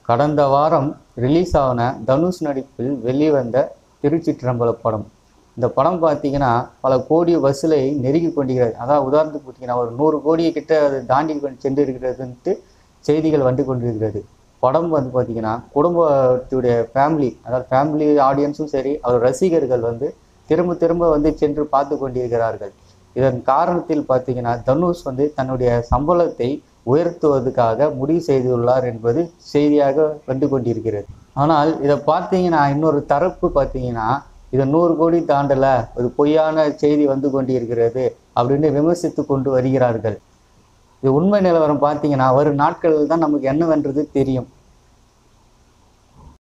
கடந்த வாரம் ரிலீஸ் ஆன தனுஷ் நடிப்பில் வெளிவந்த திருச்சிற்றம்பல படம் இந்த படம் பார்த்தீங்கன்னா பல கோடி வசூலை நெருங்கி கொண்டிருக்கிறது அதாவது உதாரணத்துக்கு பார்த்தீங்கன்னா ஒரு நூறு கோடியை கிட்ட அது தாண்டி கொண்டு சென்று இருக்கிறதுன்ட்டு செய்திகள் வந்து கொண்டிருக்கிறது படம் வந்து பார்த்தீங்கன்னா குடும்பத்துடைய ஃபேமிலி அதாவது ஃபேமிலி ஆடியன்ஸும் சரி அவர் ரசிகர்கள் வந்து திரும்ப திரும்ப வந்து சென்று பார்த்து கொண்டிருக்கிறார்கள் இதன் காரணத்தில் பார்த்தீங்கன்னா தனுஷ் வந்து தன்னுடைய சம்பளத்தை உயர்த்துவதற்காக முடிவு செய்துள்ளார் என்பது செய்தியாக வந்து கொண்டிருக்கிறது ஆனால் இதை பார்த்தீங்கன்னா இன்னொரு தரப்பு பார்த்தீங்கன்னா இதை நூறு கோடி தாண்டல ஒரு பொய்யான செய்தி வந்து கொண்டிருக்கிறது அப்படின்னு விமர்சித்து கொண்டு வருகிறார்கள் இது உண்மை நிலவரம் பார்த்தீங்கன்னா வரும் நாட்களில் தான் நமக்கு என்னவென்றது தெரியும்